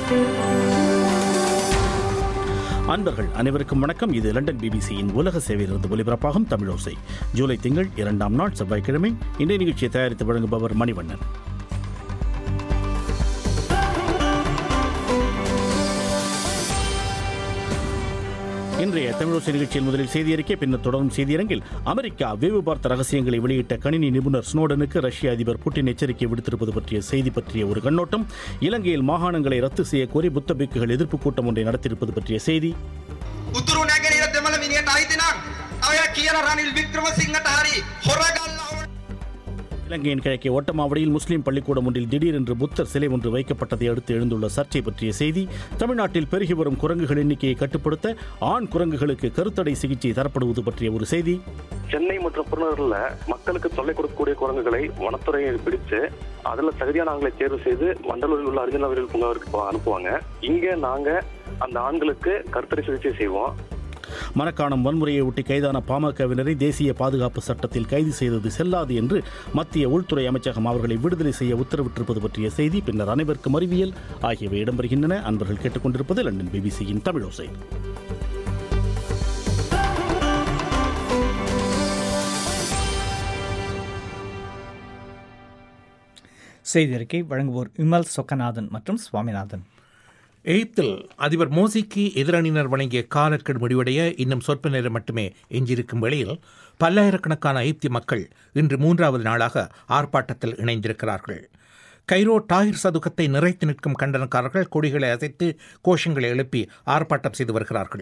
அன்பர்கள் அனைவருக்கும் வணக்கம் இது லண்டன் பிபிசியின் உலக சேவையிலிருந்து ஒலிபரப்பாகும் தமிழோசை ஜூலை திங்கள் இரண்டாம் நாள் செவ்வாய்க்கிழமை இன்றைய நிகழ்ச்சியை தயாரித்து வழங்குபவர் மணிவண்ணன் இன்றைய தமிழோசை நிகழ்ச்சியில் முதலில் செய்தியறிக்கை பின்னர் தொடரும் செய்தியரங்கில் அமெரிக்கா வேவு பார்த்த ரகசியங்களை வெளியிட்ட கணினி நிபுணர் ஸ்னோடனுக்கு ரஷ்ய அதிபர் புட்டின் எச்சரிக்கை விடுத்திருப்பது பற்றிய செய்தி பற்றிய ஒரு கண்ணோட்டம் இலங்கையில் மாகாணங்களை ரத்து செய்ய கோரி புத்த பிக்குகள் எதிர்ப்பு கூட்டம் ஒன்றை நடத்தியிருப்பது பற்றிய செய்தி උතුරු නැගෙනහිර දෙමළ මිනිහට අයිති නම් ඔය කියන රනිල් වික්‍රමසිංහට හරි හොරගල්ලා இலங்கையின் கிழக்கே ஓட்டமாவடியில் முஸ்லீம் பள்ளிக்கூடம் ஒன்றில் திடீரென்று புத்தர் சிலை ஒன்று வைக்கப்பட்டதை அடுத்து எழுந்துள்ள சர்ச்சை பற்றிய செய்தி தமிழ்நாட்டில் பெருகி வரும் குரங்குகள் எண்ணிக்கையை கட்டுப்படுத்த ஆண் குரங்குகளுக்கு கருத்தடை சிகிச்சை தரப்படுவது பற்றிய ஒரு செய்தி சென்னை மற்றும் புறநகர்ல மக்களுக்கு தொல்லை கொடுக்கக்கூடிய குரங்குகளை வனத்துறையை பிடிச்சு அதுல தகுதியான ஆண்களை தேர்வு செய்து மண்டலூரில் உள்ள அர்ஜுன் அவர்கள் பூங்காவிற்கு போ- அனுப்புவாங்க இங்க நாங்க அந்த ஆண்களுக்கு கருத்தடை சிகிச்சை செய்வோம் மரக்காணம் வன்முறையை ஒட்டி கைதான பாமகவினரை தேசிய பாதுகாப்பு சட்டத்தில் கைது செய்தது செல்லாது என்று மத்திய உள்துறை அமைச்சகம் அவர்களை விடுதலை செய்ய உத்தரவிட்டிருப்பது பற்றிய செய்தி பின்னர் அனைவருக்கும் அறிவியல் ஆகியவை இடம்பெறுகின்றன அன்பர்கள் கேட்டுக்கொண்டிருப்பது லண்டன் பிபிசியின் தமிழோசை செய்தி அறிக்கை வழங்குவோர் விமல் சொக்கநாதன் மற்றும் சுவாமிநாதன் எகிப்தில் அதிபர் மோசிக்கு எதிரணியினர் வழங்கிய காலக்கெடு முடிவடைய இன்னும் சொற்ப நேரம் மட்டுமே எஞ்சியிருக்கும் வேளையில் பல்லாயிரக்கணக்கான எகிப்திய மக்கள் இன்று மூன்றாவது நாளாக ஆர்ப்பாட்டத்தில் இணைந்திருக்கிறார்கள் கைரோ டாகிர் சதுக்கத்தை நிறைத்து நிற்கும் கண்டனக்காரர்கள் கொடிகளை அசைத்து கோஷங்களை எழுப்பி ஆர்ப்பாட்டம் செய்து வருகிறார்கள்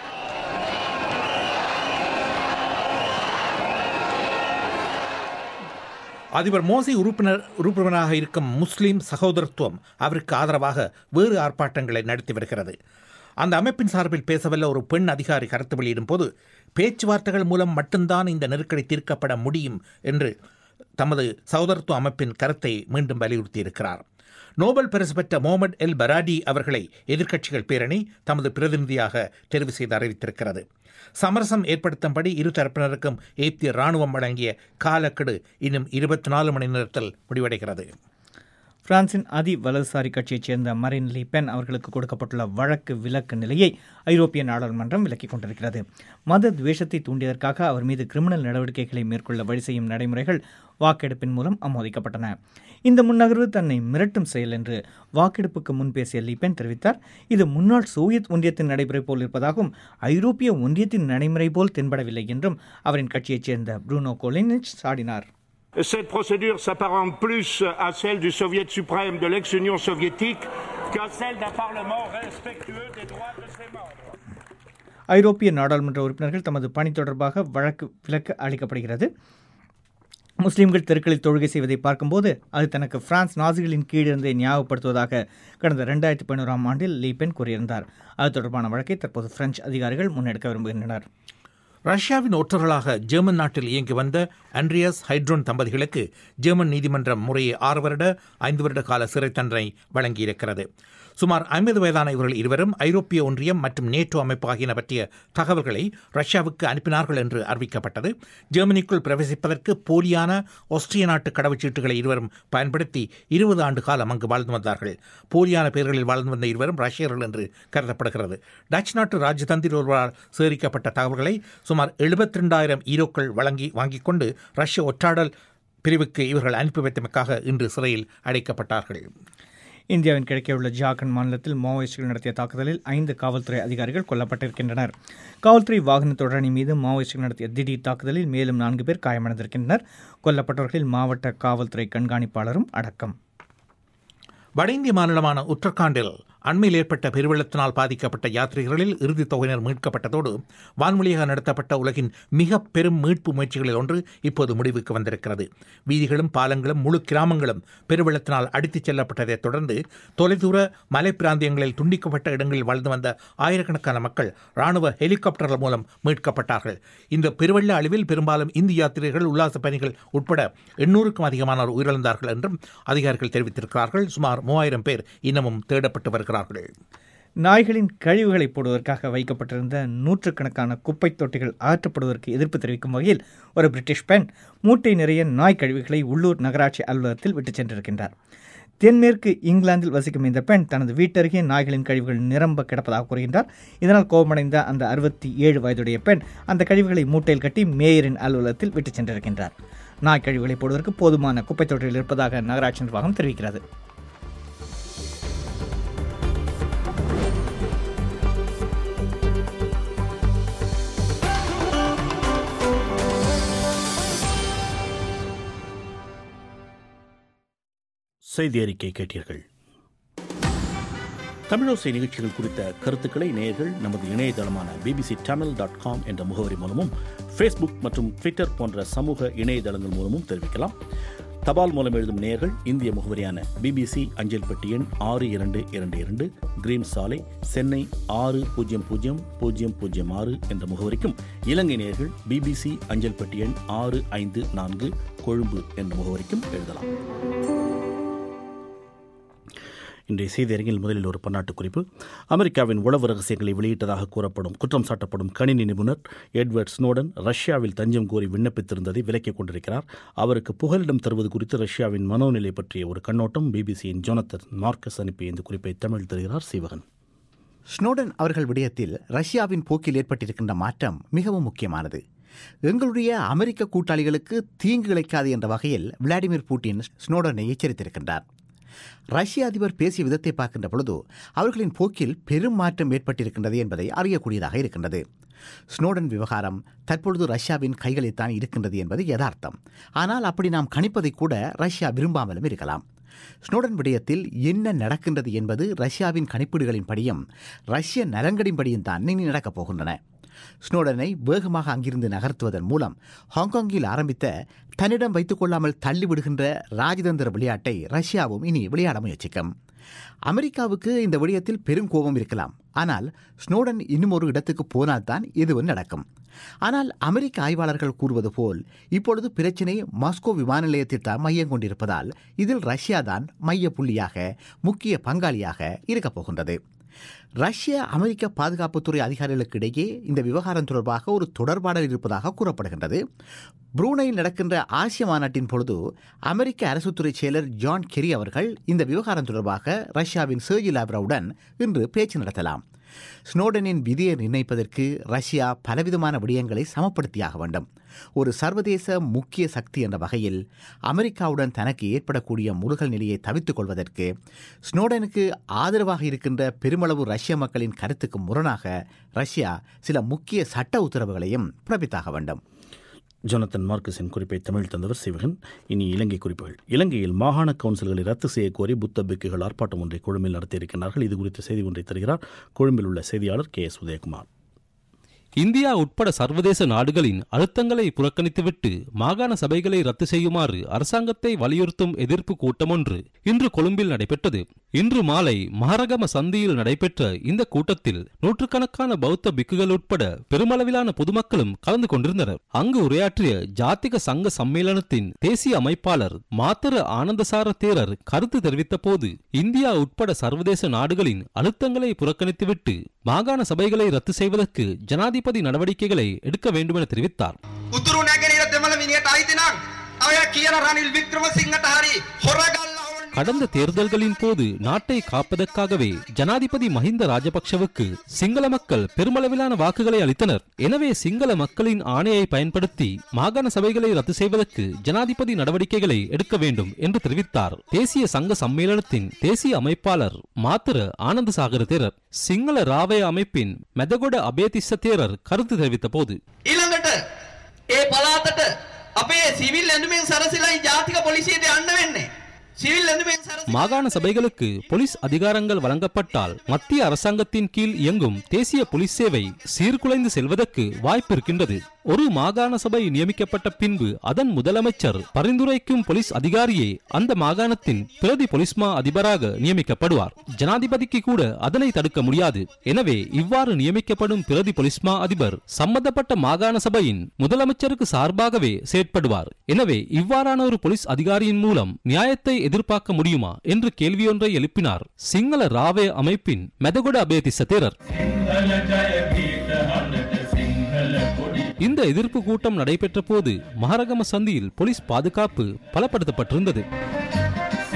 அதிபர் மோசி உறுப்பினர் உறுப்பினராக இருக்கும் முஸ்லிம் சகோதரத்துவம் அவருக்கு ஆதரவாக வேறு ஆர்ப்பாட்டங்களை நடத்தி வருகிறது அந்த அமைப்பின் சார்பில் பேசவல்ல ஒரு பெண் அதிகாரி கருத்து வெளியிடும் போது பேச்சுவார்த்தைகள் மூலம் மட்டும்தான் இந்த நெருக்கடி தீர்க்கப்பட முடியும் என்று தமது சகோதரத்துவ அமைப்பின் கருத்தை மீண்டும் வலியுறுத்தியிருக்கிறார் நோபல் பரிசு பெற்ற முகமது எல் பராடி அவர்களை எதிர்க்கட்சிகள் பேரணி தமது பிரதிநிதியாக தெரிவு செய்து அறிவித்திருக்கிறது சமரசம் ஏற்படுத்தும்படி இரு தரப்பினருக்கும் எய்ப்திய ராணுவம் வழங்கிய காலக்கெடு இன்னும் இருபத்தி நாலு மணி நேரத்தில் முடிவடைகிறது பிரான்சின் அதி வலதுசாரி கட்சியைச் சேர்ந்த மரின் லீ பென் அவர்களுக்கு கொடுக்கப்பட்டுள்ள வழக்கு விலக்கு நிலையை ஐரோப்பிய நாடாளுமன்றம் விலக்கிக் கொண்டிருக்கிறது மத துவேஷத்தை தூண்டியதற்காக அவர் மீது கிரிமினல் நடவடிக்கைகளை மேற்கொள்ள வழி செய்யும் நடைமுறைகள் வாக்கெடுப்பின் மூலம் ஆமோதிக்கப்பட்டன இந்த முன்னகர்வு தன்னை மிரட்டும் செயல் என்று வாக்கெடுப்புக்கு முன் பேசிய லீ பென் தெரிவித்தார் இது முன்னாள் சோவியத் ஒன்றியத்தின் நடைமுறை போல் இருப்பதாகவும் ஐரோப்பிய ஒன்றியத்தின் நடைமுறை போல் தென்படவில்லை என்றும் அவரின் கட்சியைச் சேர்ந்த ப்ரூனோ கோலினிச் சாடினார் Cette procédure s'apparente plus à celle du Soviet suprême de l'ex-Union soviétique qu'à celle d'un Parlement respectueux des droits de ses membres. ஐரோப்பிய நாடாளுமன்ற உறுப்பினர்கள் தமது பணி தொடர்பாக வழக்கு விலக்கு அளிக்கப்படுகிறது முஸ்லிம்கள் தெருக்களில் தொழுகை செய்வதை பார்க்கும்போது அது தனக்கு பிரான்ஸ் நாசிகளின் கீழ் இருந்ததை ஞாபகப்படுத்துவதாக கடந்த ரெண்டாயிரத்தி பதினோராம் ஆண்டில் லீபென் கூறியிருந்தார் அது தொடர்பான வழக்கை தற்போது பிரெஞ்சு அதிகாரிகள் முன்னெடுக்க விரும்புகின்றனர் ரஷ்யாவின் ஒற்றர்களாக ஜெர்மன் நாட்டில் இயங்கி வந்த அண்ட்ரியாஸ் ஹைட்ரோன் தம்பதிகளுக்கு ஜெர்மன் நீதிமன்றம் முறையே ஆறு வருட ஐந்து வருட கால சிறை தண்டனை வழங்கியிருக்கிறது சுமார் ஐம்பது வயதான இவர்கள் இருவரும் ஐரோப்பிய ஒன்றியம் மற்றும் நேட்டோ அமைப்பு ஆகியன பற்றிய தகவல்களை ரஷ்யாவுக்கு அனுப்பினார்கள் என்று அறிவிக்கப்பட்டது ஜெர்மனிக்குள் பிரவேசிப்பதற்கு போலியான ஆஸ்திரிய நாட்டு கடவுச்சீட்டுகளை இருவரும் பயன்படுத்தி இருபது ஆண்டு காலம் அங்கு வாழ்ந்து வந்தார்கள் போலியான பெயர்களில் வாழ்ந்து வந்த இருவரும் ரஷ்யர்கள் என்று கருதப்படுகிறது டச் நாட்டு ராஜதந்திர ஒருவரால் சேகரிக்கப்பட்ட தகவல்களை சுமார் எழுபத்தி ரெண்டாயிரம் ஈரோக்கள் வழங்கி வாங்கிக் கொண்டு ரஷ்ய ஒற்றாடல் பிரிவுக்கு இவர்கள் அனுப்பி வைத்தமைக்காக இன்று சிறையில் அடைக்கப்பட்டார்கள் இந்தியாவின் கிழக்கே உள்ள ஜார்க்கண்ட் மாநிலத்தில் மாவோயிஸ்டுகள் நடத்திய தாக்குதலில் ஐந்து காவல்துறை அதிகாரிகள் கொல்லப்பட்டிருக்கின்றனர் காவல்துறை வாகன தொடரணி மீது மாவோயிஸ்டுகள் நடத்திய திடீர் தாக்குதலில் மேலும் நான்கு பேர் காயமடைந்திருக்கின்றனர் கொல்லப்பட்டவர்களில் மாவட்ட காவல்துறை கண்காணிப்பாளரும் அடக்கம் வட இந்திய மாநிலமான உத்தரகாண்டில் அண்மையில் ஏற்பட்ட பெருவெள்ளத்தினால் பாதிக்கப்பட்ட யாத்ரீகர்களில் இறுதித் தொகையினர் மீட்கப்பட்டதோடு வான்வழியாக நடத்தப்பட்ட உலகின் மிக பெரும் மீட்பு முயற்சிகளில் ஒன்று இப்போது முடிவுக்கு வந்திருக்கிறது வீதிகளும் பாலங்களும் முழு கிராமங்களும் பெருவெள்ளத்தினால் அடித்துச் செல்லப்பட்டதைத் தொடர்ந்து தொலைதூர மலை பிராந்தியங்களில் துண்டிக்கப்பட்ட இடங்களில் வாழ்ந்து வந்த ஆயிரக்கணக்கான மக்கள் ராணுவ ஹெலிகாப்டர்கள் மூலம் மீட்கப்பட்டார்கள் இந்த பெருவெள்ள அழிவில் பெரும்பாலும் இந்திய யாத்திரிகர்கள் உல்லாச பயணிகள் உட்பட எண்ணூறுக்கும் அதிகமானோர் உயிரிழந்தார்கள் என்றும் அதிகாரிகள் தெரிவித்திருக்கிறார்கள் சுமார் மூவாயிரம் பேர் இன்னமும் தேடப்பட்டு வருகிறார்கள் நாய்களின் கழிவுகளை போடுவதற்காக வைக்கப்பட்டிருந்த நூற்றுக்கணக்கான குப்பைத் தொட்டிகள் அகற்றப்படுவதற்கு எதிர்ப்பு தெரிவிக்கும் வகையில் ஒரு பிரிட்டிஷ் பெண் மூட்டை நிறைய நாய் கழிவுகளை உள்ளூர் நகராட்சி அலுவலகத்தில் விட்டுச் சென்றிருக்கின்றார் தென்மேற்கு இங்கிலாந்தில் வசிக்கும் இந்த பெண் தனது வீட்டருகே நாய்களின் கழிவுகள் நிரம்ப கிடப்பதாக கூறுகின்றார் இதனால் கோபமடைந்த அந்த அறுபத்தி ஏழு வயதுடைய பெண் அந்த கழிவுகளை மூட்டையில் கட்டி மேயரின் அலுவலகத்தில் விட்டுச் சென்றிருக்கின்றார் நாய் கழிவுகளை போடுவதற்கு போதுமான குப்பைத் தொட்டியில் இருப்பதாக நகராட்சி நிர்வாகம் தெரிவிக்கிறது செய்தி அறிக்கை கேட்டீர்கள் தமிழோசை நிகழ்ச்சிகள் குறித்த கருத்துக்களை நேயர்கள் நமது இணையதளமான பிபிசி தமிழ் டாட் காம் என்ற முகவரி மூலமும் ஃபேஸ்புக் மற்றும் ட்விட்டர் போன்ற சமூக இணையதளங்கள் மூலமும் தெரிவிக்கலாம் தபால் மூலம் எழுதும் நேயர்கள் இந்திய முகவரியான பிபிசி அஞ்சல் பெட்டி எண் ஆறு இரண்டு இரண்டு இரண்டு கிரீன் சாலை சென்னை ஆறு பூஜ்ஜியம் பூஜ்ஜியம் பூஜ்ஜியம் பூஜ்ஜியம் ஆறு என்ற முகவரிக்கும் இலங்கை நேயர்கள் பிபிசி அஞ்சல் பெட்டி எண் ஆறு ஐந்து நான்கு கொழும்பு என்ற முகவரிக்கும் எழுதலாம் இன்றைய செய்தியரங்கில் முதலில் ஒரு பன்னாட்டு குறிப்பு அமெரிக்காவின் உளவு ரகசியங்களை வெளியிட்டதாக கூறப்படும் குற்றம் சாட்டப்படும் கணினி நிபுணர் எட்வர்ட் ஸ்னோடன் ரஷ்யாவில் தஞ்சம் கோரி விண்ணப்பித்திருந்ததை விலக்கிக் கொண்டிருக்கிறார் அவருக்கு புகலிடம் தருவது குறித்து ரஷ்யாவின் மனோநிலை பற்றிய ஒரு கண்ணோட்டம் பிபிசியின் ஜோனத்தன் மார்க்கஸ் அனுப்பிய இந்த குறிப்பை தமிழ் தருகிறார் சீவகன் ஸ்னோடன் அவர்கள் விடயத்தில் ரஷ்யாவின் போக்கில் ஏற்பட்டிருக்கின்ற மாற்றம் மிகவும் முக்கியமானது எங்களுடைய அமெரிக்க கூட்டாளிகளுக்கு தீங்கு இழைக்காது என்ற வகையில் விளாடிமிர் புட்டின் ஸ்னோடனை எச்சரித்திருக்கின்றார் ரஷ்ய அதிபர் பேசிய விதத்தை பார்க்கின்ற பொழுது அவர்களின் போக்கில் பெரும் மாற்றம் ஏற்பட்டிருக்கின்றது என்பதை அறியக்கூடியதாக இருக்கின்றது ஸ்னோடன் விவகாரம் தற்பொழுது ரஷ்யாவின் கைகளில்தான் இருக்கின்றது என்பது யதார்த்தம் ஆனால் அப்படி நாம் கணிப்பதை கூட ரஷ்யா விரும்பாமலும் இருக்கலாம் ஸ்னோடன் விடயத்தில் என்ன நடக்கின்றது என்பது ரஷ்யாவின் கணிப்பீடுகளின்படியும் ரஷ்ய நலன்களின்படியும் தான் இனி நடக்கப் போகின்றன ஸ்னோடனை வேகமாக அங்கிருந்து நகர்த்துவதன் மூலம் ஹாங்காங்கில் ஆரம்பித்த தன்னிடம் வைத்துக் கொள்ளாமல் தள்ளிவிடுகின்ற ராஜதந்திர விளையாட்டை ரஷ்யாவும் இனி விளையாட முயற்சிக்கும் அமெரிக்காவுக்கு இந்த விடயத்தில் பெரும் கோபம் இருக்கலாம் ஆனால் ஸ்னோடன் இன்னும் ஒரு இடத்துக்கு போனால்தான் எதுவும் நடக்கும் ஆனால் அமெரிக்க ஆய்வாளர்கள் கூறுவது போல் இப்பொழுது பிரச்சினை மாஸ்கோ விமான நிலையத்தில் தான் மையம் கொண்டிருப்பதால் இதில் ரஷ்யா தான் மைய புள்ளியாக முக்கிய பங்காளியாக இருக்கப் போகின்றது ரஷ்ய அமெரிக்க பாதுகாப்புத்துறை அதிகாரிகளுக்கு இடையே இந்த விவகாரம் தொடர்பாக ஒரு தொடர்பாடல் இருப்பதாக கூறப்படுகின்றது புரூனையில் நடக்கின்ற ஆசிய மாநாட்டின் பொழுது அமெரிக்க அரசுத்துறை செயலர் ஜான் கெரி அவர்கள் இந்த விவகாரம் தொடர்பாக ரஷ்யாவின் சர்ஜி லாவ்ராவுடன் இன்று பேச்சு நடத்தலாம் ஸ்னோடனின் விதியை நிர்ணயிப்பதற்கு ரஷ்யா பலவிதமான விடயங்களை சமப்படுத்தியாக வேண்டும் ஒரு சர்வதேச முக்கிய சக்தி என்ற வகையில் அமெரிக்காவுடன் தனக்கு ஏற்படக்கூடிய முருகல் நிலையை தவித்துக் கொள்வதற்கு ஸ்னோடனுக்கு ஆதரவாக இருக்கின்ற பெருமளவு ரஷ்ய மக்களின் கருத்துக்கு முரணாக ரஷ்யா சில முக்கிய சட்ட உத்தரவுகளையும் பிறப்பித்தாக வேண்டும் ஜொனத்தன் மார்க்கஸின் குறிப்பை தமிழ் தந்தவர் சிவகன் இனி இலங்கை குறிப்புகள் இலங்கையில் மாகாண கவுன்சில்களை ரத்து செய்ய கோரி புத்த பிக்குகள் ஆர்ப்பாட்டம் ஒன்றை கொழும்பில் நடத்தியிருக்கிறார்கள் இது குறித்த செய்தி ஒன்றை தருகிறார் கொழும்பில் உள்ள செய்தியாளர் கே எஸ் உதயகுமார் இந்தியா உட்பட சர்வதேச நாடுகளின் அழுத்தங்களை புறக்கணித்துவிட்டு மாகாண சபைகளை ரத்து செய்யுமாறு அரசாங்கத்தை வலியுறுத்தும் எதிர்ப்பு கூட்டம் ஒன்று இன்று கொழும்பில் நடைபெற்றது இன்று மாலை மகரகம சந்தியில் நடைபெற்ற இந்த கூட்டத்தில் நூற்றுக்கணக்கான பௌத்த பிக்குகள் உட்பட பெருமளவிலான பொதுமக்களும் கலந்து கொண்டிருந்தனர் அங்கு உரையாற்றிய ஜாத்திக சங்க சம்மேளனத்தின் தேசிய அமைப்பாளர் மாத்தர ஆனந்தசார தேரர் கருத்து தெரிவித்த போது இந்தியா உட்பட சர்வதேச நாடுகளின் அழுத்தங்களை புறக்கணித்துவிட்டு மாகாண சபைகளை ரத்து செய்வதற்கு ஜனாதிபதி நடவடிக்கைகளை எடுக்க வேண்டுமென தெரிவித்தார் උතුරු නැගෙනහිර දෙමළ මිනියට අයිති නම් ඔය කියන රනිල් වික්‍රමසිංහට හරි හොරගල්ලා கடந்த தேர்தல்களின் போது நாட்டை காப்பதற்காகவே ஜனாதிபதி மஹிந்த ராஜபக்ஷவுக்கு சிங்கள மக்கள் பெருமளவிலான வாக்குகளை அளித்தனர் எனவே சிங்கள மக்களின் ஆணையை பயன்படுத்தி மாகாண சபைகளை ரத்து செய்வதற்கு ஜனாதிபதி நடவடிக்கைகளை எடுக்க வேண்டும் என்று தெரிவித்தார் தேசிய சங்க சம்மேளனத்தின் தேசிய அமைப்பாளர் மாத்திர ஆனந்த சாகர தேரர் சிங்கள ராவய அமைப்பின் மெதகொட அபேதிஸ்ஸ தேரர் கருத்து தெரிவித்த போது ඊළඟට ඒ පලාතට අපේ සිවිල් ඇඳුමෙන් සරසිලයි ජාතික පොලිසියට යන්න වෙන්නේ. සිවිල් ඇඳුමෙන් සරසිලා மாகாண சபைகளுக்கு போலீஸ் அதிகாரங்கள் வழங்கப்பட்டால் மத்திய அரசாங்கத்தின் கீழ் இயங்கும் தேசிய போலீஸ் சேவை சீர்குலைந்து செல்வதற்கு வாய்ப்பு இருக்கின்றது ஒரு மாகாண சபை நியமிக்கப்பட்ட பின்பு அதன் முதலமைச்சர் பரிந்துரைக்கும் போலீஸ் அதிகாரியே அந்த மாகாணத்தின் பிரதி போலீஸ்மா அதிபராக நியமிக்கப்படுவார் ஜனாதிபதிக்கு கூட அதனை தடுக்க முடியாது எனவே இவ்வாறு நியமிக்கப்படும் பிரதி போலீஸ்மா அதிபர் சம்பந்தப்பட்ட மாகாண சபையின் முதலமைச்சருக்கு சார்பாகவே செயற்படுவார் எனவே இவ்வாறான ஒரு போலீஸ் அதிகாரியின் மூலம் நியாயத்தை எதிர்பார்க்க முடியுமா என்று கேள்வியொன்றை எழுப்பினார் சிங்கள ராவே அமைப்பின் மெதகுட அபேதிச தேரர் இந்த எதிர்ப்பு கூட்டம் நடைபெற்ற போது மகரகம சந்தியில் போலீஸ் பாதுகாப்பு பலப்படுத்தப்பட்டிருந்தது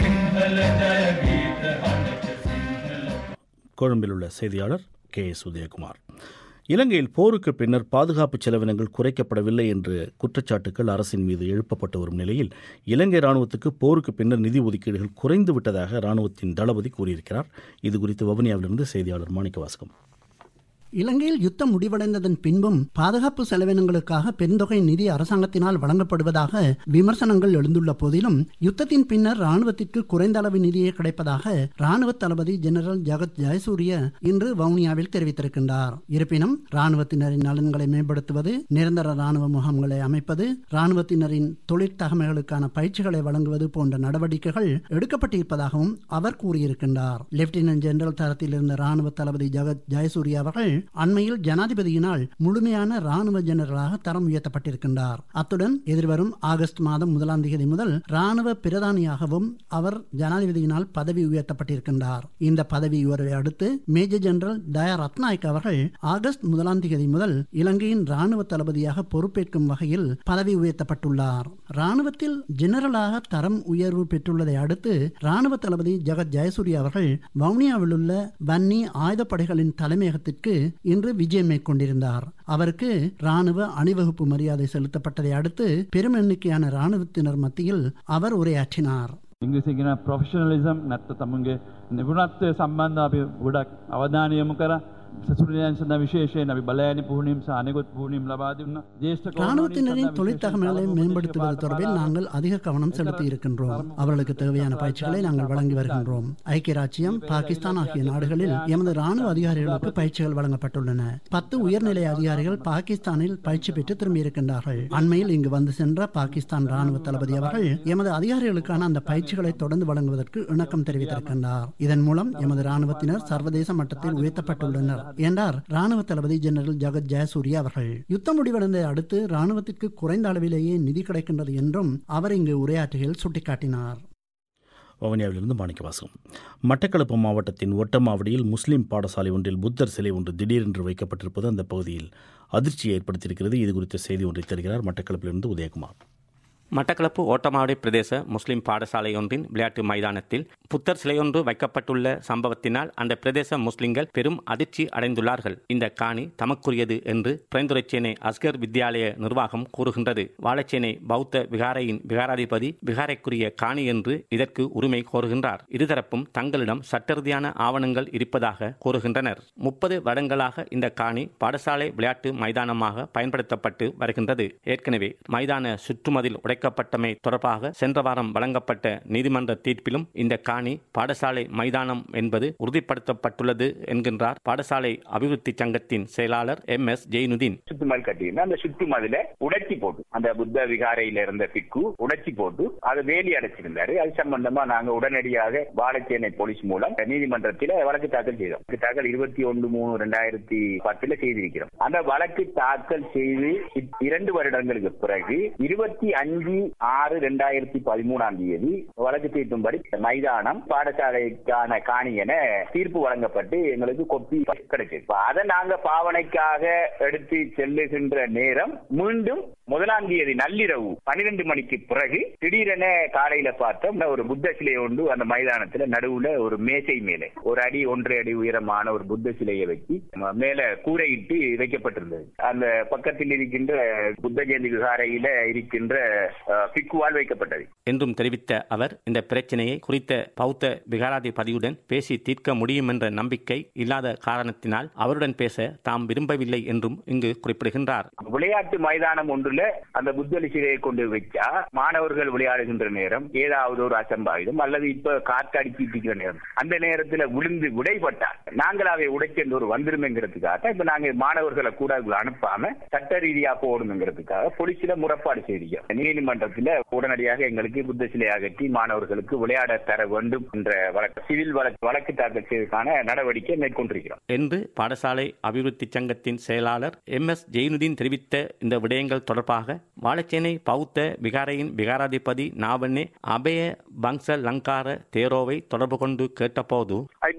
கொழும்பில் உள்ள செய்தியாளர் கே எஸ் உதயகுமார் இலங்கையில் போருக்கு பின்னர் பாதுகாப்பு செலவினங்கள் குறைக்கப்படவில்லை என்ற குற்றச்சாட்டுகள் அரசின் மீது எழுப்பப்பட்டு வரும் நிலையில் இலங்கை ராணுவத்துக்கு போருக்கு பின்னர் நிதி ஒதுக்கீடுகள் குறைந்து விட்டதாக ராணுவத்தின் தளபதி கூறியிருக்கிறார் இது குறித்து வவுனியாவிலிருந்து செய்தியாளர் மாணிக்கவாசகம் இலங்கையில் யுத்தம் முடிவடைந்ததன் பின்பும் பாதுகாப்பு செலவினங்களுக்காக பெருந்தொகை நிதி அரசாங்கத்தினால் வழங்கப்படுவதாக விமர்சனங்கள் எழுந்துள்ள போதிலும் யுத்தத்தின் பின்னர் ராணுவத்திற்கு குறைந்த அளவு நிதியே கிடைப்பதாக ராணுவ தளபதி ஜெனரல் ஜகத் ஜெயசூரிய இன்று வவுனியாவில் தெரிவித்திருக்கின்றார் இருப்பினும் ராணுவத்தினரின் நலன்களை மேம்படுத்துவது நிரந்தர ராணுவ முகாம்களை அமைப்பது ராணுவத்தினரின் தொழிற்தகமைகளுக்கான பயிற்சிகளை வழங்குவது போன்ற நடவடிக்கைகள் எடுக்கப்பட்டிருப்பதாகவும் அவர் கூறியிருக்கின்றார் லெப்டினன்ட் ஜெனரல் தரத்தில் இருந்த ராணுவ தளபதி ஜகத் ஜெயசூரிய அவர்கள் அண்மையில் ஜனாதிபதியினால் முழுமையான ராணுவ ஜெனரலாக தரம் உயர்த்தப்பட்டிருக்கின்றார் அத்துடன் எதிர்வரும் ஆகஸ்ட் மாதம் முதலாம் தேதி முதல் ராணுவ பிரதானியாகவும் அவர் ஜனாதிபதியினால் பதவி உயர்த்தப்பட்டிருக்கின்றார் இந்த பதவி உயர்வை அடுத்து மேஜர் ஜெனரல் தயா ரத்நாயக் அவர்கள் ஆகஸ்ட் முதலாம் தேதி முதல் இலங்கையின் ராணுவ தளபதியாக பொறுப்பேற்கும் வகையில் பதவி உயர்த்தப்பட்டுள்ளார் ராணுவத்தில் ஜெனரலாக தரம் உயர்வு பெற்றுள்ளதை அடுத்து ராணுவ தளபதி ஜெகத் ஜெயசூரிய அவர்கள் வவுனியாவில் உள்ள வன்னி ஆயுதப்படைகளின் தலைமையகத்திற்கு இன்று விஜயம் மேற்கொண்டிருந்தார் அவருக்கு ராணுவ அணிவகுப்பு மரியாதை செலுத்தப்பட்டதை அடுத்து பெரும் எண்ணிக்கையான ராணுவத்தினர் மத்தியில் அவர் உரையாற்றினார் ඉංග්‍රීසි ගෙන ප්‍රොෆෙෂනලිසම් නැත්ත තමුන්ගේ නිපුණත්වය සම්බන්ධ අපි ගොඩක් අවධානය යොමු කර සසුරයන් සඳ විශේෂයෙන් අපි බලෑනි පුහුණිම් සානකොත් පුහුණිම් ලබා දුන්න ජේෂ්ඨ ராணுவத்தினரின் தொழிற்தகமைகளை மேம்படுத்துவது தொடர்பில் நாங்கள் அதிக கவனம் செலுத்தி இருக்கின்றோம் அவர்களுக்கு தேவையான பயிற்சிகளை நாங்கள் வழங்கி வருகின்றோம் ஐக்கிய ராச்சியம் பாகிஸ்தான் ஆகிய நாடுகளில் எமது ராணுவ அதிகாரிகளுக்கு பயிற்சிகள் வழங்கப்பட்டுள்ளன பத்து உயர்நிலை அதிகாரிகள் பாகிஸ்தானில் பயிற்சி பெற்று திரும்பியிருக்கின்றார்கள் அண்மையில் இங்கு வந்து சென்ற பாகிஸ்தான் ராணுவ தளபதி அவர்கள் எமது அதிகாரிகளுக்கான அந்த பயிற்சிகளை தொடர்ந்து வழங்குவதற்கு இணக்கம் தெரிவித்திருக்கின்றார் இதன் மூலம் எமது ராணுவத்தினர் சர்வதேச மட்டத்தில் உயர்த்தப்பட்டுள்ளனர் என்றார் ராணுவ தளபதி ஜெனரல் ஜகத் ஜெயசூரிய அவர்கள் யுத்தம் முடிவடைந்ததை அடுத்து ராணுவத்திற்கு குறைந்த அளவிலேயே நிதி கிடைக்கின்றது என்றும் அவர் இங்கு உரையாற்றுகையில் சுட்டிக்காட்டினார் வவுனியாவிலிருந்து மாணிக்கவாசகம் மட்டக்களப்பு மாவட்டத்தின் ஒட்டமாவடியில் முஸ்லிம் பாடசாலை ஒன்றில் புத்தர் சிலை ஒன்று திடீரென்று வைக்கப்பட்டிருப்பது அந்த பகுதியில் அதிர்ச்சியை ஏற்படுத்தியிருக்கிறது இது குறித்த செய்தி ஒன்றை தருகிறார் மட்டக்களப்பிலிருந்து உதயகுமார் மட்டக்களப்பு ஓட்டமாவடி பிரதேச முஸ்லிம் பாடசாலை ஒன்றின் விளையாட்டு மைதானத்தில் புத்தர் சிலையொன்று வைக்கப்பட்டுள்ள சம்பவத்தினால் அந்த பிரதேச முஸ்லிம்கள் பெரும் அதிர்ச்சி அடைந்துள்ளார்கள் இந்த காணி தமக்குரியது என்று பிரைந்துரைச்சேனை அஸ்கர் வித்யாலய நிர்வாகம் கூறுகின்றது வாழைச்சேனை பௌத்த விகாரையின் விகாராதிபதி விகாரைக்குரிய காணி என்று இதற்கு உரிமை கோருகின்றார் இருதரப்பும் தங்களிடம் சட்டரீதியான ஆவணங்கள் இருப்பதாக கூறுகின்றனர் முப்பது வருடங்களாக இந்த காணி பாடசாலை விளையாட்டு மைதானமாக பயன்படுத்தப்பட்டு வருகின்றது ஏற்கனவே மைதான சுற்றுமதில் உடைக்கப்பட்டமை தொடர்பாக சென்ற வாரம் வழங்கப்பட்ட நீதிமன்ற தீர்ப்பிலும் இந்த காணி பாடசாலை மைதானம் என்பது உறுதிப்படுத்தப்பட்டுள்ளது என்கின்றார் பாடசாலை அபிவிருத்தி சங்கத்தின் செயலாளர் எம் எஸ் ஜெயினுதீன் சுத்துமல் கட்டியிருந்தா அந்த சுத்துமதில உடைச்சி போட்டு அந்த புத்த விகாரையில இருந்த பிக்கு உடைச்சி போட்டு அதை வேலி அடைச்சிருந்தாரு அது சம்பந்தமா நாங்க உடனடியாக வாழைச்சேனை போலீஸ் மூலம் நீதிமன்றத்தில் வழக்கு தாக்கல் செய்தோம் வழக்கு தாக்கல் இருபத்தி ஒன்று மூணு ரெண்டாயிரத்தி பத்துல செய்திருக்கிறோம் அந்த வழக்கு தாக்கல் செய்து இரண்டு வருடங்களுக்கு பிறகு இருபத்தி அஞ்சு ஆறு ரெண்டாயிரத்தி பதிமூணாம் தேதி வழக்கு தீர்ப்பும்படி மைதானம் பாடசாலைக்கான காணி என தீர்ப்பு வழங்கப்பட்டு எங்களுக்கு கொப்பி கிடைச்சது அதை நாங்க பாவனைக்காக எடுத்து செல்லுகின்ற நேரம் மீண்டும் முதலாம் தேதி நள்ளிரவு பன்னிரண்டு மணிக்கு பிறகு திடீரென காலையில பார்த்தோம் ஒரு புத்த சிலை ஒன்று அந்த மைதானத்துல நடுவுல ஒரு மேசை மேலே ஒரு அடி ஒன்றரை அடி உயரமான ஒரு புத்த சிலையை வச்சு மேல கூரையிட்டு வைக்கப்பட்டிருந்தது அந்த பக்கத்தில் இருக்கின்ற புத்த ஜெயந்தி விகாரையில இருக்கின்ற பிக்குவால் வைக்கப்பட்டது என்றும் தெரிவித்த அவர் இந்த பிரச்சனையை குறித்த பௌத்த விகாராதிபதியுடன் பேசி தீர்க்க முடியும் என்ற நம்பிக்கை இல்லாத காரணத்தினால் அவருடன் பேச தாம் விரும்பவில்லை என்றும் இங்கு குறிப்பிடுகின்றார் விளையாட்டு மைதானம் ஒன்றுல அந்த புத்தலி சிலையை கொண்டு வச்சா மாணவர்கள் விளையாடுகின்ற நேரம் ஏதாவது ஒரு அசம்பாவிதம் அல்லது இப்ப காற்று அடிச்சிட்டு இருக்கிற நேரம் அந்த நேரத்துல விழுந்து விடைபட்டார் நாங்களாவே உடைச்சென்று ஒரு வந்துருமேங்கிறதுக்காக இப்ப நாங்க மாணவர்களை கூட அனுப்பாம சட்ட ரீதியா போகணுங்கிறதுக்காக போலீஸ்ல முறைப்பாடு செய்திருக்கோம் நீதிமன்றத்தில் உடனடியாக எங்களுக்கு புத்த சிலை அகற்றி மாணவர்களுக்கு விளையாட தர வேண்டும் என்ற வழக்கு சிவில் வழக்கு வழக்கு தாக்கல் செய்வதற்கான நடவடிக்கை மேற்கொண்டிருக்கிறோம் என்று பாடசாலை அபிவிருத்தி சங்கத்தின் செயலாளர் எம் எஸ் ஜெயினுதீன் தெரிவித்த இந்த விடயங்கள் தொடர்பாக வாழைச்சேனை பௌத்த விகாரையின் விகாராதிபதி நாவண்ணே அபய பங்ச லங்கார தேரோவை தொடர்பு கொண்டு கேட்டபோது I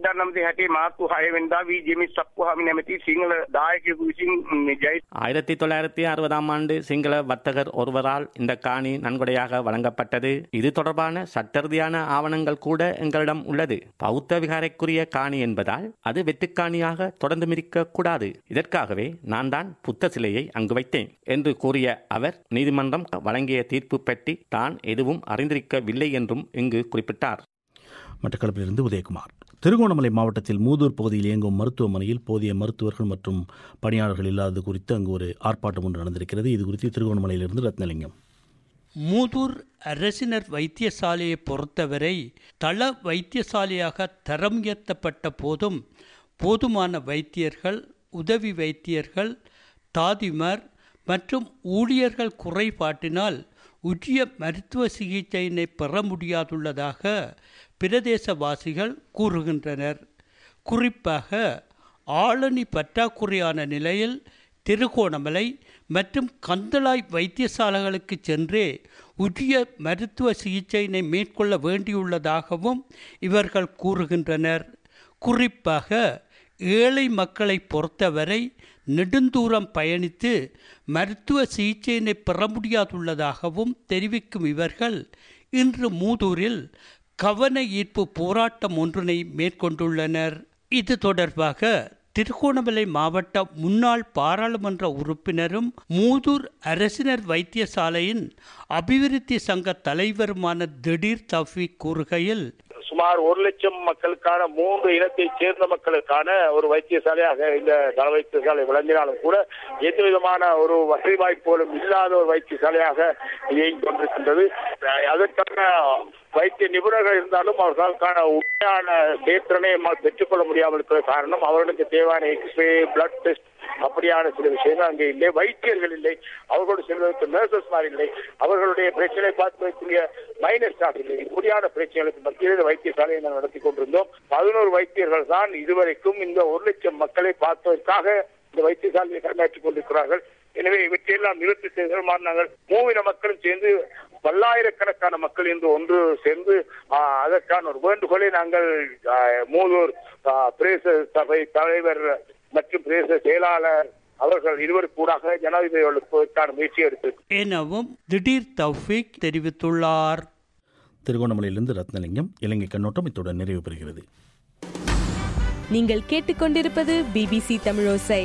ඉරිදා නමති හැටේ මාර්තු 6 වෙනිදා වී ජෙමිස් සප්පුහාමි නැමැති සිංහල දායකයෙකු විසින් මේ ජයි ஆயிரத்தி தொள்ளாயிரத்தி அறுபதாம் ஆண்டு சிங்கள வர்த்தகர் ஒருவரால் இந்த காணி நன்கொடையாக வழங்கப்பட்டது இது தொடர்பான சட்டரீதியான ஆவணங்கள் கூட எங்களிடம் உள்ளது பௌத்த விகாரைக்குரிய காணி என்பதால் அது வெட்டுக்காணியாக தொடர்ந்து மிதிக்க கூடாது இதற்காகவே நான் தான் புத்த சிலையை அங்கு வைத்தேன் என்று கூறிய அவர் நீதிமன்றம் வழங்கிய தீர்ப்பு பற்றி தான் எதுவும் அறிந்திருக்கவில்லை என்றும் இங்கு குறிப்பிட்டார் மட்டக்களப்பிலிருந்து உதயகுமார் திருகோணமலை மாவட்டத்தில் மூதூர் பகுதியில் இயங்கும் மருத்துவமனையில் போதிய மருத்துவர்கள் மற்றும் பணியாளர்கள் இல்லாதது குறித்து அங்கு ஒரு ஆர்ப்பாட்டம் ஒன்று நடந்திருக்கிறது இது குறித்து திருகோணமலையிலிருந்து ரத்னலிங்கம் மூதூர் அரசினர் வைத்தியசாலையை பொறுத்தவரை தள வைத்தியசாலையாக தரம் உயர்த்தப்பட்ட போதும் போதுமான வைத்தியர்கள் உதவி வைத்தியர்கள் தாதிமார் மற்றும் ஊழியர்கள் குறைபாட்டினால் உரிய மருத்துவ சிகிச்சையினை பெற முடியாதுள்ளதாக பிரதேசவாசிகள் கூறுகின்றனர் குறிப்பாக ஆளணி பற்றாக்குறையான நிலையில் திருகோணமலை மற்றும் கந்தளாய் வைத்தியசாலைகளுக்கு சென்றே உரிய மருத்துவ சிகிச்சையினை மேற்கொள்ள வேண்டியுள்ளதாகவும் இவர்கள் கூறுகின்றனர் குறிப்பாக ஏழை மக்களை பொறுத்தவரை நெடுந்தூரம் பயணித்து மருத்துவ சிகிச்சையினை பெற முடியாதுள்ளதாகவும் தெரிவிக்கும் இவர்கள் இன்று மூதூரில் கவன ஈர்ப்பு போராட்டம் ஒன்றினை மேற்கொண்டுள்ளனர் இது தொடர்பாக திருகோணமலை மாவட்ட முன்னாள் பாராளுமன்ற உறுப்பினரும் மூதூர் அரசினர் வைத்தியசாலையின் அபிவிருத்தி சங்க தலைவருமான திடீர் தஃபீக் கூறுகையில் சுமார் ஒரு லட்சம் மக்களுக்கான மூன்று இனத்தைச் சேர்ந்த மக்களுக்கான ஒரு வைத்தியசாலையாக இந்த தள வைத்தியசாலை விளங்கினாலும் கூட எந்த விதமான ஒரு வசதி வாய்ப்புகளும் இல்லாத ஒரு வைத்தியசாலையாக இயங்கிக் கொண்டிருக்கின்றது அதற்கான வைத்திய நிபுணர்கள் இருந்தாலும் அவர்களுக்கான உண்மையான செயற்திறனை பெற்றுக்கொள்ள முடியாமல் இருக்கிற காரணம் அவர்களுக்கு தேவையான எக்ஸ்ரே பிளட் டெஸ்ட் அப்படியான சில விஷயங்கள் அங்கே இல்லை வைத்தியர்கள் இல்லை அவர்களோடு செல்வதற்கு நர்சஸ் மாதிரி இல்லை அவர்களுடைய பிரச்சனை பார்த்து மைனர் ஸ்டாஃப் இல்லை இப்படியான பிரச்சனைகளுக்கு மத்தியில் வைத்தியசாலையை நாங்கள் நடத்தி கொண்டிருந்தோம் பதினோரு வைத்தியர்கள் தான் இதுவரைக்கும் இந்த ஒரு லட்சம் மக்களை பார்ப்பதற்காக இந்த வைத்தியசாலையை கடமையாற்றிக் கொண்டிருக்கிறார்கள் எனவே இவற்றையெல்லாம் நிறுத்தி செய்தால் நாங்கள் மூவின மக்களும் சேர்ந்து பல்லாயிரக்கணக்கான மக்கள் இன்று ஒன்று சேர்ந்து அதற்கான ஒரு வேண்டுகோளை நாங்கள் மூதூர் பிரேச சபை தலைவர் மற்றும் பிரேச செயலாளர் அவர்கள் இருவர் கூடாக ஜனாதிபதி எழுப்புவதற்கான முயற்சி எடுத்திருக்கிறார் எனவும் திடீர் தௌஃபிக் தெரிவித்துள்ளார் திருகோணமலையிலிருந்து ரத்னலிங்கம் இலங்கை கண்ணோட்டம் இத்துடன் நிறைவு பெறுகிறது நீங்கள் கேட்டுக்கொண்டிருப்பது பிபிசி தமிழோசை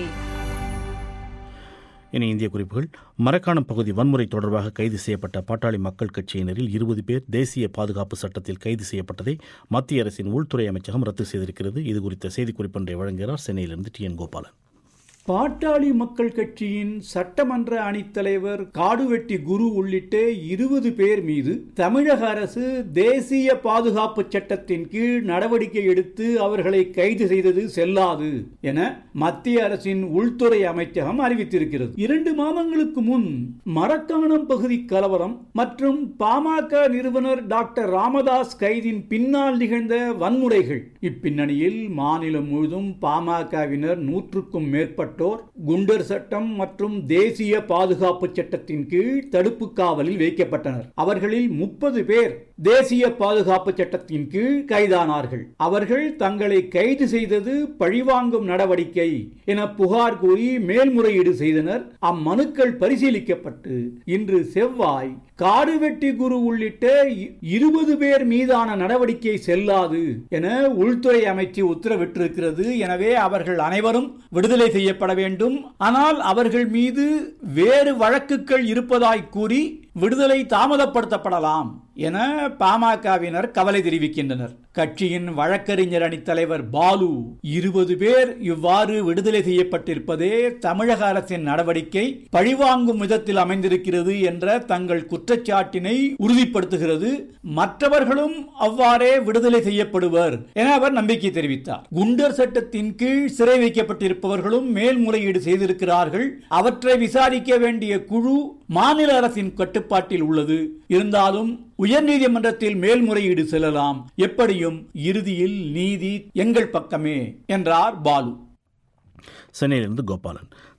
இனி இந்திய குறிப்புகள் மரக்காணம் பகுதி வன்முறை தொடர்பாக கைது செய்யப்பட்ட பாட்டாளி மக்கள் கட்சியினரில் இருபது பேர் தேசிய பாதுகாப்பு சட்டத்தில் கைது செய்யப்பட்டதை மத்திய அரசின் உள்துறை அமைச்சகம் ரத்து செய்திருக்கிறது இது குறித்த செய்திக்குறிப்பொன்றை வழங்குகிறார் சென்னையிலிருந்து டி என் கோபாலன் பாட்டாளி மக்கள் கட்சியின் சட்டமன்ற அணித்தலைவர் காடுவெட்டி குரு உள்ளிட்ட இருபது பேர் மீது தமிழக அரசு தேசிய பாதுகாப்பு சட்டத்தின் கீழ் நடவடிக்கை எடுத்து அவர்களை கைது செய்தது செல்லாது என மத்திய அரசின் உள்துறை அமைச்சகம் அறிவித்திருக்கிறது இரண்டு மாதங்களுக்கு முன் மரக்காணம் பகுதி கலவரம் மற்றும் பாமக நிறுவனர் டாக்டர் ராமதாஸ் கைதின் பின்னால் நிகழ்ந்த வன்முறைகள் இப்பின்னணியில் மாநிலம் முழுதும் பாமகவினர் நூற்றுக்கும் மேற்பட்ட மேற்பட்டோர் குண்டர் சட்டம் மற்றும் தேசிய பாதுகாப்பு சட்டத்தின் கீழ் தடுப்பு காவலில் வைக்கப்பட்டனர் அவர்களில் முப்பது பேர் தேசிய பாதுகாப்பு சட்டத்தின் கீழ் கைதானார்கள் அவர்கள் தங்களை கைது செய்தது பழிவாங்கும் நடவடிக்கை என புகார் கூறி மேல்முறையீடு செய்தனர் அம்மனுக்கள் பரிசீலிக்கப்பட்டு இன்று செவ்வாய் காடு வெட்டி குரு உள்ளிட்ட இருபது பேர் மீதான நடவடிக்கை செல்லாது என உள்துறை அமைச்சு உத்தரவிட்டிருக்கிறது எனவே அவர்கள் அனைவரும் விடுதலை செய்யப்பட வேண்டும் ஆனால் அவர்கள் மீது வேறு வழக்குகள் இருப்பதாய் கூறி விடுதலை தாமதப்படுத்தப்படலாம் என பாமகவினர் கவலை தெரிவிக்கின்றனர் கட்சியின் வழக்கறிஞர் அணி தலைவர் பாலு இருபது பேர் இவ்வாறு விடுதலை செய்யப்பட்டிருப்பதே தமிழக அரசின் நடவடிக்கை பழிவாங்கும் விதத்தில் அமைந்திருக்கிறது என்ற தங்கள் குற்றச்சாட்டினை உறுதிப்படுத்துகிறது மற்றவர்களும் அவ்வாறே விடுதலை செய்யப்படுவர் என அவர் நம்பிக்கை தெரிவித்தார் குண்டர் சட்டத்தின் கீழ் சிறை வைக்கப்பட்டிருப்பவர்களும் மேல்முறையீடு செய்திருக்கிறார்கள் அவற்றை விசாரிக்க வேண்டிய குழு மாநில அரசின் கட்டுப்பாட்டில் உள்ளது இருந்தாலும் உயர்நீதிமன்றத்தில் மேல்முறையீடு செல்லலாம் எப்படியும் இறுதியில் நீதி எங்கள் பக்கமே என்றார் பாலு சென்னையிலிருந்து கோபாலன்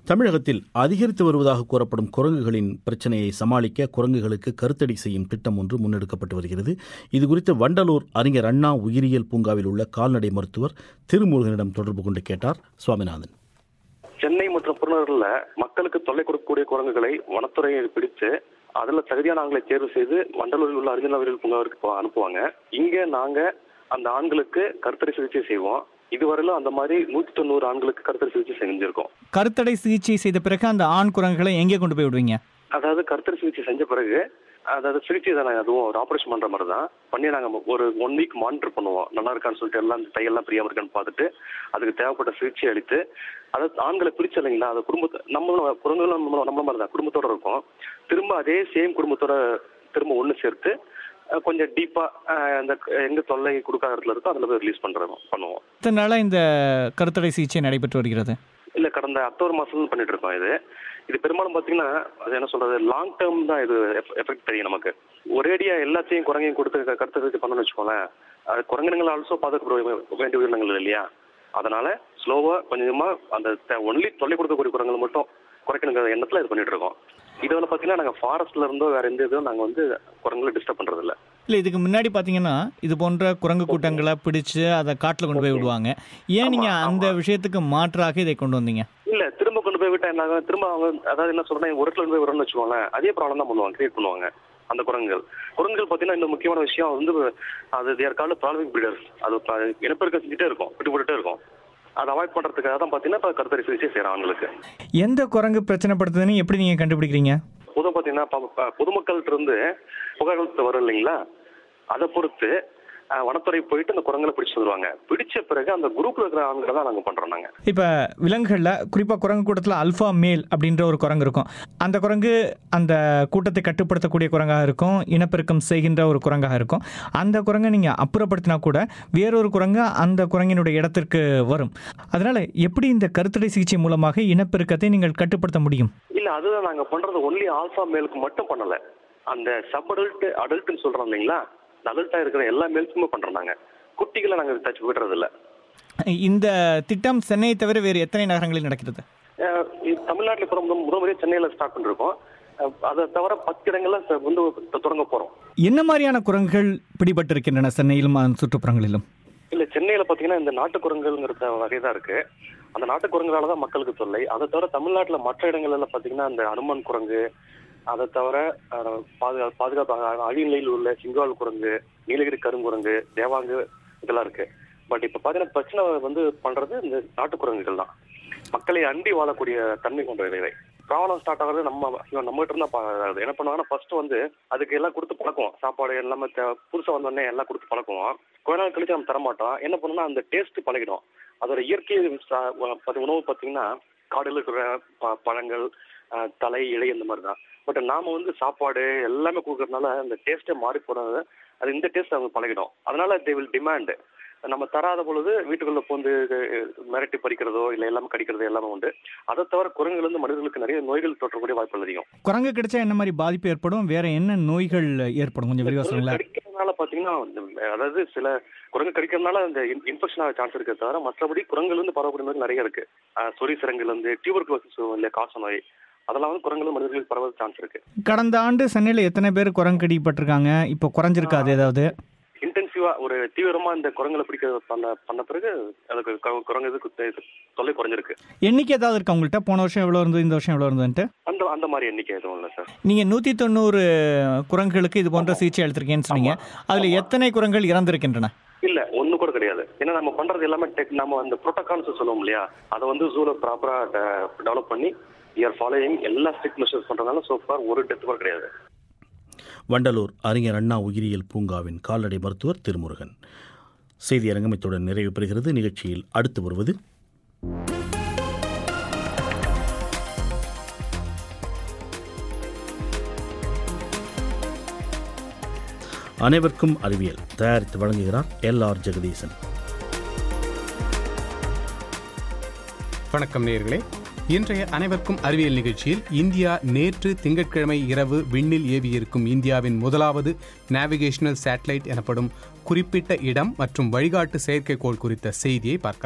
தமிழகத்தில் அதிகரித்து வருவதாக கூறப்படும் குரங்குகளின் பிரச்சனையை சமாளிக்க குரங்குகளுக்கு கருத்தடை செய்யும் திட்டம் ஒன்று முன்னெடுக்கப்பட்டு வருகிறது இதுகுறித்து வண்டலூர் அறிஞர் அண்ணா உயிரியல் பூங்காவில் உள்ள கால்நடை மருத்துவர் திருமுருகனிடம் தொடர்பு கொண்டு கேட்டார் சுவாமிநாதன் சென்னை மற்றும் புறநகரில் மக்களுக்கு தொல்லை கொடுக்கக்கூடிய குரங்குகளை வனத்துறையை பிடித்து அதுல தகுதியான ஆண்களை தேர்வு செய்து வண்டலூரில் உள்ள அறிஞர் உயிரியல் பூங்காவிற்கு போ- அனுப்புவாங்க இங்க நாங்க அந்த ஆண்களுக்கு கருத்தடை சிகிச்சை செய்வோம் இதுவரையிலும் அந்த மாதிரி நூத்தி தொண்ணூறு ஆண்களுக்கு கருத்தடை சிகிச்சை செஞ்சிருக்கோம் கருத்தடை சிகிச்சை செய்த பிறகு அந்த ஆண் குரங்குகளை எங்கே கொண்டு போய் விடுவீங்க அதாவது கருத்தடை சிகிச்சை செஞ்ச பிறகு அதாவது சிகிச்சை தானே அதுவும் ஒரு ஆபரேஷன் பண்ற மாதிரி தான் பண்ணி நாங்க ஒரு ஒன் வீக் மானிட்டர் பண்ணுவோம் நல்லா இருக்கான்னு சொல்லிட்டு எல்லாம் தையெல்லாம் பிரியாம இருக்கான்னு பார்த்துட்டு அதுக்கு தேவைப்பட்ட சிகிச்சை அளித்து அதாவது ஆண்களை பிரிச்சு இல்லைங்களா அது குடும்பத்தை நம்மளும் குடும்பங்களும் நம்ம நம்மள மாதிரி தான் குடும்பத்தோட இருக்கும் திரும்ப அதே சேம் குடும்பத்தோட திரும்ப ஒண்ணு சேர்த்து அஹ், கொஞ்சம் டீப்பா அந்த எங்க தொல்லை கொடுக்காத இடத்துல இருக்கோ அதுல போய் ரிலீஸ் பண்றோம் பண்ணுவோம் இத்தனை நாளாக இந்த கருத்தடை சிகிச்சை நடைபெற்று வருகிறது இல்ல கடந்த அக்டோபர் மாசம் பண்ணிட்டு இருக்கோம் இது இது பெரும்பாலும் பாத்தீங்கன்னா அது என்ன சொல்றது லாங் டேர்ம் தான் இது எஃபெக்ட் தெரியும் நமக்கு ஒரேடியா எல்லாத்தையும் குரங்கையும் கொடுத்து க- கருத்து வச்சு பண்ணணும்னு வச்சுக்கோங்களேன் அது குரங்கினங்கள் ஆல்சோ பாதுகாக்க வேண்டிய உயிரினங்கள் இல்லையா அதனால ஸ்லோவா கொஞ்சமா அந்த ஒன்லி தொல்லை கொடுக்கக்கூடிய குரங்களை மட்டும் குறைக்கணுங்கிற எண்ணத்துல இது பண்ணிட்டு இருக்கோம் இதுல பாத்தீங்கன்னா நாங்க ஃபாரஸ்ட்ல இருந்தோ வேற எந்த இதுவும் நாங்க வந்து குரங்களை டிஸ்டர்ப் பண்றது இல்ல இல்லை இதுக்கு முன்னாடி பார்த்தீங்கன்னா இது போன்ற குரங்கு கூட்டங்களை பிடிச்சு அதை காட்டில் கொண்டு போய் விடுவாங்க ஏன் நீங்கள் அந்த விஷயத்துக்கு மாற்றாக இதை கொண்டு வந்தீங்க இல்ல திரும்ப கொண்டு போய் விட்டா என்ன ஆகும்? திரும்ப அவங்க அதாவது என்ன சொல்றேன் ஒரு இடத்துல கொண்டு போய் விடணும்னு வச்சுக்கோங்களேன் அதே ப்ராப்ளம் தான் பண்ணுவாங்க கிரியேட் பண்ணுவாங்க அந்த குரங்குகள் குரங்குகள் பாத்தீங்கன்னா இந்த முக்கியமான விஷயம் வந்து அது தேர் கால ப்ராப்ளமிக் பிரீடர்ஸ் அது ப- இனப்பெருக்கம் செஞ்சுட்டே இருக்கும் விட்டு போட்டுட்டே இருக்கும் அதை அவாய்ட் பண்றதுக்காக தான் பாத்தீங்கன்னா இப்ப கருத்தரி சிகிச்சை செய்யறாங்க அவங்களுக்கு எந்த குரங்கு பிரச்சனைப்படுத்துதுன்னு எப்படி நீங்கள் கண்டுபிடிக்கிறீங்க பொதுவாக பாத்தீங்கன்னா ப- ப- பொதுமக்கள்கிட்ட இருந்து புகார்கள் வரும் இல்லைங்களா அதை பொறுத்து அஹ், வனத்துறை போயிட்டு அந்த குரங்களை பிடிச்சு வந்துருவாங்க பிடிச்ச பிறகு அந்த குரூப்ல இருக்கிற ஆண்களை தான் நாங்க பண்றோம் நாங்க இப்போ விலங்குகளில் குறிப்பாக குரங்கு கூட்டத்தில் அல்ஃபா மேல் அப்படின்ற ஒரு குரங்கு இருக்கும் அந்த குரங்கு அந்த கூட்டத்தை கட்டுப்படுத்தக்கூடிய குரங்காக இருக்கும் இனப்பெருக்கம் செய்கின்ற ஒரு குரங்காக இருக்கும் அந்த குரங்கை நீங்கள் அப்புறப்படுத்தினா கூட வேறொரு குரங்கு அந்த குரங்கினுடைய இடத்திற்கு வரும் அதனால் எப்படி இந்த கருத்தடை சிகிச்சை மூலமாக இனப்பெருக்கத்தை நீங்கள் கட்டுப்படுத்த முடியும் இல்ல அதுதான் நாங்க பண்றது ஒன்லி ஆல்பா மேலுக்கு மட்டும் பண்ணல அந்த சப் அடல்ட் அடல்ட்னு சொல்றோம் இல்லைங்களா அடல்ட்டா இருக்கிற எல்லா மேலுக்குமே பண்றோம் நாங்க குட்டிகளை நாங்க தச்சு விடுறது இல்ல இந்த திட்டம் சென்னையை தவிர வேறு எத்தனை நகரங்களில் நடக்கிறது அஹ் இது தமிழ்நாட்டுல இப்போ முதல் முதல் முறையா சென்னையில ஸ்டார்ட் பண்ணிருக்கோம் அஹ் அதை தவிர பத்து இடங்கள்ல ச- வந்து தொடங்க போறோம் என்ன மாதிரியான குரங்குகள் பிடிபட்டிருக்கின்றன சென்னையிலும் அதன் சுற்றுப்புறங்களிலும் இல்ல சென்னையில பாத்தீங்கன்னா இந்த நாட்டுக்குரங்குங்கிற வகை தான் இருக்கு அந்த நாட்டுக்குரங்குனால தான் மக்களுக்கு தொல்லை அதை தவிர தமிழ்நாட்டுல மற்ற இடங்கள்ல பாத்தீங்கன்னா அந்த அனுமன் குரங்கு அதை தவிர அஹ், பாதுகா பாதுகாப்பு அ- அழிவு நிலையில் உள்ள சிங்கால் குரங்கு நீலகிரி கருங்குரங்கு தேவாங்கு இதெல்லாம் இருக்கு பட் இப்ப பாத்தீங்கன்னா பிரச்சனை வந்து பண்றது இந்த நாட்டுக்குரங்குகள் தான் மக்களை அண்டி வாழக்கூடிய தன்மை கொண்ட இவை ப்ராப்ளம் ஸ்டார்ட் ஆகிறது நம்ம இவன் நம்ம கிட்ட இருந்தா பா- அது என்ன பண்ணுவாங்கன்னா ஃபர்ஸ்ட் வந்து அதுக்கு எல்லாம் கொடுத்து பழக்குவோம் சாப்பாடு எல்லாமே தே- புதுசா வந்தோடனே எல்லாம் கொடுத்து பழக்குவோம் கொஞ்ச நாள் கழிச்சு நம்ம தரமாட்டோம் என்ன பண்ணணும்னா அந்த டேஸ்ட் பழகிடும் அதோட இயற்கை சா- வ- பத்தி- உணவு பார்த்தீங்கன்னா காடுல இருக்கிற ப- பழங்கள் அஹ், தலை இலை இந்த மாதிரி தான் பட் நாம வந்து சாப்பாடு எல்லாமே கொடுக்கறதுனால அந்த டேஸ்ட்டே மாறி போறது அது இந்த டேஸ்ட் அவங்க பழகிடும் அதனால தே வில் டிமாண்ட் நம்ம தராத பொழுது வீட்டுக்குள்ள போந்து அஹ், மிரட்டி பறிக்கிறதோ இல்லை எல்லாமே கடிக்கிறதோ எல்லாமே உண்டு அதை தவிர குரங்குல இருந்து மனிதர்களுக்கு நிறைய நோய்கள் தொற்றக்கூடிய வாய்ப்புகள் அதிகம் குரங்கு கிடைச்சா என்ன மாதிரி பாதிப்பு ஏற்படும் வேற என்ன நோய்கள் ஏற்படும் கொஞ்சம் விரிவாக சொல்லுங்களேன் கடிக்கிறதுனால பாத்தீங்கன்னா இந்த- அதாவது சில குரங்கு கடிக்கிறதுனால இந்த இன்ஃபெக்ஷன் ஆக சான்ஸ் இருக்கே தவிர மற்றபடி குரங்குல இருந்து பரவக்கூடிய நோய் நிறைய இருக்கு அஹ், சொறி சிறங்குல இருந்து டியூபர்குலோசிஸ் இல்ல காச நோய் அதெல்லாம் வந்து குரங்குல மனிதர்களுக்கு பரவ சான்ஸ் இருக்கு கடந்த ஆண்டு சென்னையில் எத்தனை பேர் குரங்கு கடிப்பட்டிருக்காங்க இப்போ குறைஞ்சிருக்காது ஏதாவது இன்டென்சிவா ஒரு தீவிரமா இந்த குரங்களை பிடிக்க பண்ண பண்ண பிறகு அதுக்கு கு- குரங்கு இதுக்கு தெ- தொல்லை குறைஞ்சிருக்கு எண்ணிக்கை ஏதாவது இருக்கா உங்கள்கிட்ட போன வருஷம் எவ்வளோ இருந்தது இந்த வருஷம் எவ்வளோ இருந்ததுன்ட்டு அந்த அந்த மாதிரி எண்ணிக்கை எதுவும் இல்லை சார் நீங்கள் நூற்றி தொண்ணூறு குரங்குகளுக்கு இது போன்ற சிகிச்சை அளித்திருக்கேன்னு சொன்னீங்க அதில் எத்தனை குரங்குகள் இறந்திருக்கின்றன இல்ல ஒண்ணு கூட கிடையாது ஏன்னா நம்ம பண்றது எல்லாமே டெக் நம்ம அந்த ப்ரோட்டோகால்ஸ் சொல்லுவோம் இல்லையா அதை வந்து ஜூல ப்ராப்பரா டெவலப் பண்ணி இயர் ஃபாலோயிங் எல்லா ஸ்ட்ரிக்ட் மெஷர்ஸ் பண்றதுனால சோ ஃபார் ஒரு டெத் கூட கிடையாது வண்டலூர் அறிஞர் அண்ணா உயிரியல் பூங்காவின் கால்நடை மருத்துவர் திருமுருகன் செய்தி அரங்கமைத்துடன் நிறைவு பெறுகிறது நிகழ்ச்சியில் அடுத்து வருவது அனைவருக்கும் அறிவியல் தயாரித்து வழங்குகிறார் எல் ஆர் ஜெகதீசன் வணக்கம் நேயர்களே இன்றைய அனைவருக்கும் அறிவியல் நிகழ்ச்சியில் இந்தியா நேற்று திங்கட்கிழமை இரவு விண்ணில் ஏவியிருக்கும் இந்தியாவின் முதலாவது நேவிகேஷனல் சேட்டலைட் எனப்படும் குறிப்பிட்ட இடம் மற்றும் வழிகாட்டு செயற்கைக்கோள் குறித்த செய்தியை பார்க்கலாம்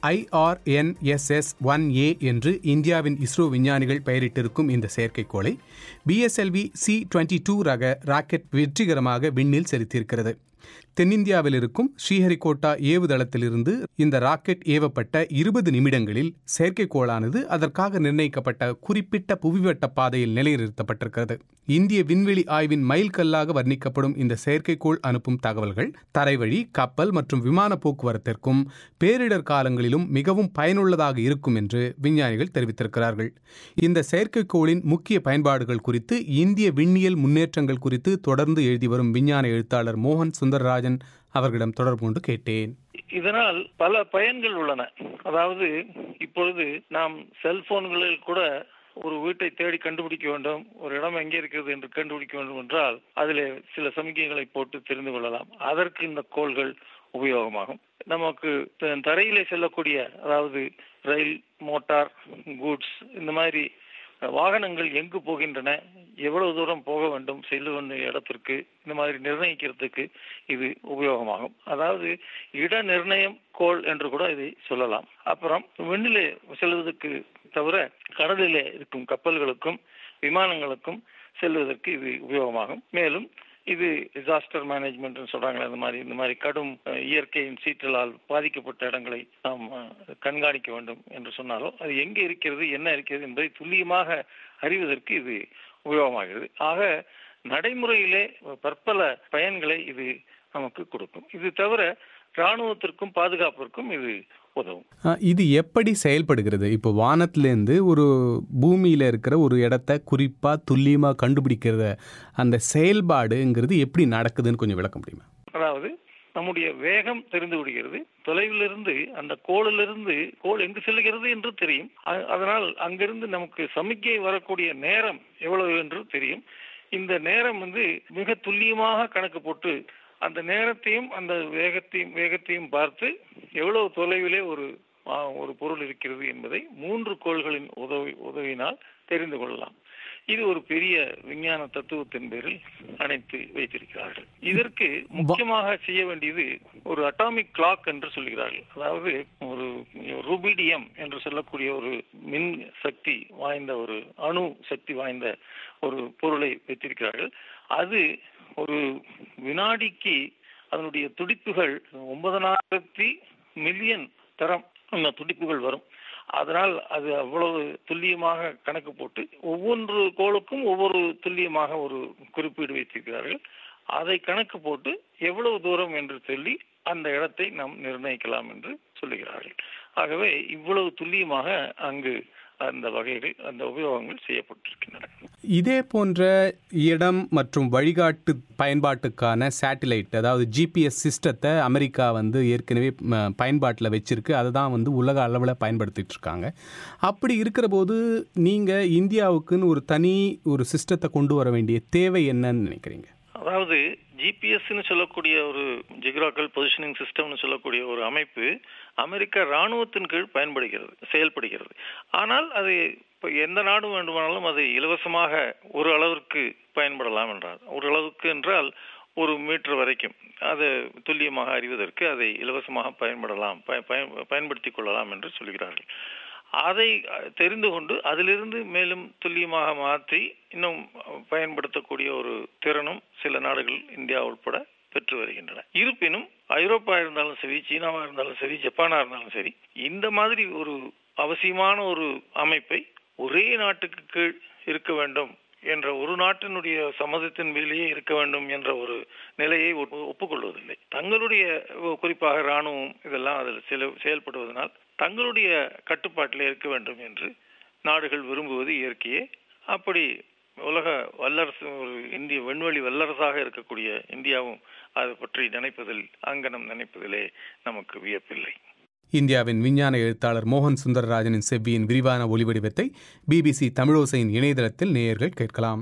ஐஆர்என்எஸ்எஸ் ஒன் ஏ என்று இந்தியாவின் இஸ்ரோ விஞ்ஞானிகள் பெயரிட்டிருக்கும் இந்த செயற்கைக்கோளை பிஎஸ்எல்வி சி டுவெண்ட்டி டூ ரக ராக்கெட் வெற்றிகரமாக விண்ணில் செலுத்தியிருக்கிறது தென்னிந்தியாவில் இருக்கும் ஸ்ரீஹரிகோட்டா ஏவுதளத்திலிருந்து இந்த ராக்கெட் ஏவப்பட்ட இருபது நிமிடங்களில் செயற்கைக்கோளானது அதற்காக நிர்ணயிக்கப்பட்ட குறிப்பிட்ட புவிவட்ட பாதையில் நிலைநிறுத்தப்பட்டிருக்கிறது இந்திய விண்வெளி ஆய்வின் மைல்கல்லாக வர்ணிக்கப்படும் இந்த செயற்கைக்கோள் அனுப்பும் தகவல்கள் தரைவழி கப்பல் மற்றும் விமான போக்குவரத்திற்கும் பேரிடர் காலங்களிலும் மிகவும் பயனுள்ளதாக இருக்கும் என்று விஞ்ஞானிகள் தெரிவித்திருக்கிறார்கள் இந்த செயற்கைக்கோளின் முக்கிய பயன்பாடுகள் குறித்து இந்திய விண்ணியல் முன்னேற்றங்கள் குறித்து தொடர்ந்து எழுதி வரும் விஞ்ஞான எழுத்தாளர் மோகன் சுந்தர்ராஜன் அவர்களிடம் தொடர்பு கொண்டு கேட்டேன் இதனால் பல பயன்கள் உள்ளன அதாவது இப்பொழுது நாம் செல்போன்களில் கூட ஒரு வீட்டை தேடி கண்டுபிடிக்க வேண்டும் ஒரு இடம் எங்கே இருக்கிறது என்று கண்டுபிடிக்க வேண்டும் என்றால் அதிலே சில சமிக்கைகளை போட்டு தெரிந்து கொள்ளலாம் அதற்கு இந்த கோள்கள் உபயோகமாகும் நமக்கு த- தரையிலே செல்லக்கூடிய அதாவது ரயில் மோட்டார் கூட்ஸ் இந்த மாதிரி வாகனங்கள் எங்கு போகின்றன எவ்வளவு தூரம் போக வேண்டும் செல்ல வேண்டிய இடத்திற்கு இந்த மாதிரி நிர்ணயிக்கிறதுக்கு இது உபயோகமாகும் அதாவது இட நிர்ணயம் கோள் என்று கூட இதை சொல்லலாம் அப்புறம் விண்ணிலே செல்வதற்கு தவிர கடலிலே இருக்கும் கப்பல்களுக்கும் விமானங்களுக்கும் செல்வதற்கு இது உபயோகமாகும் மேலும் இது டிசாஸ்டர் மேனேஜ்மெண்ட் சொல்றாங்களே அந்த மாதிரி இந்த மாதிரி கடும் அஹ், இயற்கையின் சீற்றலால் பாதிக்கப்பட்ட இடங்களை நாம் அஹ், கண்காணிக்க வேண்டும் என்று சொன்னாலோ அது எங்கே இருக்கிறது என்ன இருக்கிறது என்பதை துல்லியமாக அறிவதற்கு இது உபயோகமாகிறது ஆக நடைமுறையிலே பற்பல பயன்களை இது நமக்கு கொடுக்கும் இது தவிர ராணுவத்திற்கும் பாதுகாப்பிற்கும் இது உதவும் ஆ, இது எப்படி செயல்படுகிறது இப்போ வானத்திலேருந்து ஒரு பூமியில் இருக்கிற ஒரு இடத்த குறிப்பாக துல்லியமாக கண்டுபிடிக்கிறத அந்த செயல்பாடுங்கிறது எப்படி நடக்குதுன்னு கொஞ்சம் விளக்க முடியுமா அதாவது நம்முடைய வேகம் தெரிந்து விடுகிறது தொலைவிலிருந்து அந்த கோளிலிருந்து கோள் எங்கு செல்கிறது என்று தெரியும் அ- அதனால் அங்கிருந்து நமக்கு சமிக்கை வரக்கூடிய நேரம் எவ்வளவு என்று தெரியும் இந்த நேரம் வந்து மிக துல்லியமாக கணக்கு போட்டு அந்த நேரத்தையும் அந்த வேகத்தையும் வேகத்தையும் பார்த்து எவ்வளவு தொலைவிலே ஒரு ஆ, ஒரு பொருள் இருக்கிறது என்பதை மூன்று கோள்களின் உதவி உதவினால் தெரிந்து கொள்ளலாம் இது ஒரு பெரிய விஞ்ஞான தத்துவத்தின் பேரில் அணைத்து வைத்திருக்கிறார்கள் இதற்கு முக்கியமாக செய்ய வேண்டியது ஒரு அட்டாமிக் கிளாக் என்று சொல்கிறார்கள் அதாவது ஒரு ரூபிடியம் என்று சொல்லக்கூடிய ஒரு மின் சக்தி வாய்ந்த ஒரு அணு சக்தி வாய்ந்த ஒரு பொருளை வைத்திருக்கிறார்கள் அது ஒரு வினாடிக்கு அதனுடைய துடிப்புகள் ஒன்பதனாயிரத்தி மில்லியன் தரம் அந்த துடிப்புகள் வரும் அதனால் அது அவ்வளவு துல்லியமாக கணக்கு போட்டு ஒவ்வொன்று கோளுக்கும் ஒவ்வொரு துல்லியமாக ஒரு குறிப்பீடு வைத்திருக்கிறார்கள் அதை கணக்கு போட்டு எவ்வளவு தூரம் என்று சொல்லி அந்த இடத்தை நாம் நிர்ணயிக்கலாம் என்று சொல்லுகிறார்கள் ஆகவே இவ்வளவு துல்லியமாக அங்கு அந்த வகைகள் அந்த உபயோகங்கள் செய்யப்பட்டிருக்கின்றன இதே போன்ற இடம் மற்றும் வழிகாட்டு பயன்பாட்டுக்கான சேட்டிலைட் அதாவது ஜிபிஎஸ் சிஸ்டத்தை அமெரிக்கா வந்து ஏற்கனவே பயன்பாட்டில் வச்சிருக்கு அதை தான் வந்து உலக அளவில் பயன்படுத்திட்டு இருக்காங்க அப்படி இருக்கிற போது நீங்கள் இந்தியாவுக்குன்னு ஒரு தனி ஒரு சிஸ்டத்தை கொண்டு வர வேண்டிய தேவை என்னன்னு நினைக்கிறீங்க அதாவது ஜிபிஎஸ்ன்னு சொல்லக்கூடிய ஒரு ஜியோகிராபிக்கல் பொசிஷனிங் சிஸ்டம்னு சொல்லக்கூடிய ஒரு அமைப்பு அமெரிக்க ராணுவத்தின் கீழ் பயன்படுகிறது செயல்படுகிறது ஆனால் அது இப்போ எந்த நாடு வேண்டுமானாலும் அதை இலவசமாக ஒரு அளவிற்கு பயன்படலாம் என்றார் ஒரு அளவுக்கு என்றால் ஒரு மீட்டர் வரைக்கும் அதை துல்லியமாக அறிவதற்கு அதை இலவசமாக பயன்படலாம் பய- பய- பயன்படுத்திக் கொள்ளலாம் என்று சொல்கிறார்கள் அதை அஹ், தெரிந்து கொண்டு அதிலிருந்து மேலும் துல்லியமாக மாற்றி இன்னும் அஹ், பயன்படுத்தக்கூடிய ஒரு திறனும் சில நாடுகள் இந்தியா உட்பட பெற்று வருகின்றன இருப்பினும் ஐரோப்பா இருந்தாலும் சரி சீனாவா இருந்தாலும் சரி ஜப்பானா இருந்தாலும் சரி இந்த மாதிரி ஒரு அவசியமான ஒரு அமைப்பை ஒரே நாட்டுக்கு கீழ் இருக்க வேண்டும் என்ற ஒரு நாட்டினுடைய சம்மதத்தின் மேலேயே இருக்க வேண்டும் என்ற ஒரு நிலையை ஒப்பு- ஒப்புக்கொள்வதில்லை தங்களுடைய அஹ், குறிப்பாக ராணுவம் இதெல்லாம் அதில் சில செயல்படுவதனால் தங்களுடைய கட்டுப்பாட்டில் இருக்க வேண்டும் என்று நாடுகள் விரும்புவது இயற்கையே அப்படி உலக வல்லரசு ஒரு இந்திய விண்வெளி வல்லரசாக இருக்கக்கூடிய இந்தியாவும் அதை பற்றி நினைப்பதில் அங்கனம் நினைப்பதிலே நமக்கு வியப்பில்லை இந்தியாவின் விஞ்ஞான எழுத்தாளர் மோகன் சுந்தரராஜனின் செவ்வியின் விரிவான ஒளிவடிவத்தை பிபிசி தமிழோசையின் இணையதளத்தில் நேயர்கள் கேட்கலாம்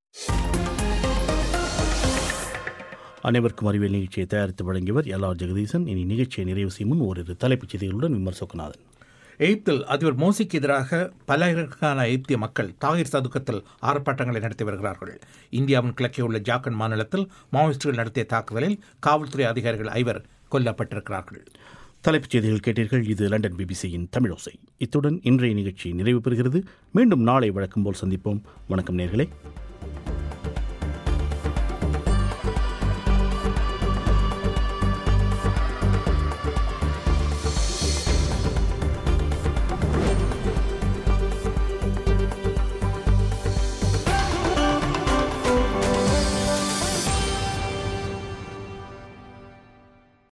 அனைவருக்கும் அறிவியல் நிகழ்ச்சியை தயாரித்து வழங்கியவர் எல் ஆர் ஜெகதீசன் இனி நிகழ்ச்சியை நிறைவு செய்யும் முன் ஓரிரு தலைப்புச் செய்திகளுடன் விமர்சகநாதன் எகிப்தில் அதிபர் மோசிக்கு எதிராக பல்லாயிரக்கணக்கான எகிப்திய மக்கள் தாகிர் சதுக்கத்தில் ஆர்ப்பாட்டங்களை நடத்தி வருகிறார்கள் இந்தியாவின் கிழக்கே உள்ள ஜார்க்கண்ட் மாநிலத்தில் மாவோயிஸ்டுகள் நடத்திய தாக்குதலில் காவல்துறை அதிகாரிகள் ஐவர் கொல்லப்பட்டிருக்கிறார்கள் தலைப்புச் செய்திகள் கேட்டீர்கள் இது லண்டன் பிபிசியின் தமிழோசை இத்துடன் இன்றைய நிகழ்ச்சி நிறைவு பெறுகிறது மீண்டும் நாளை வழக்கம் போல் சந்திப்போம் வணக்கம் நேர்களே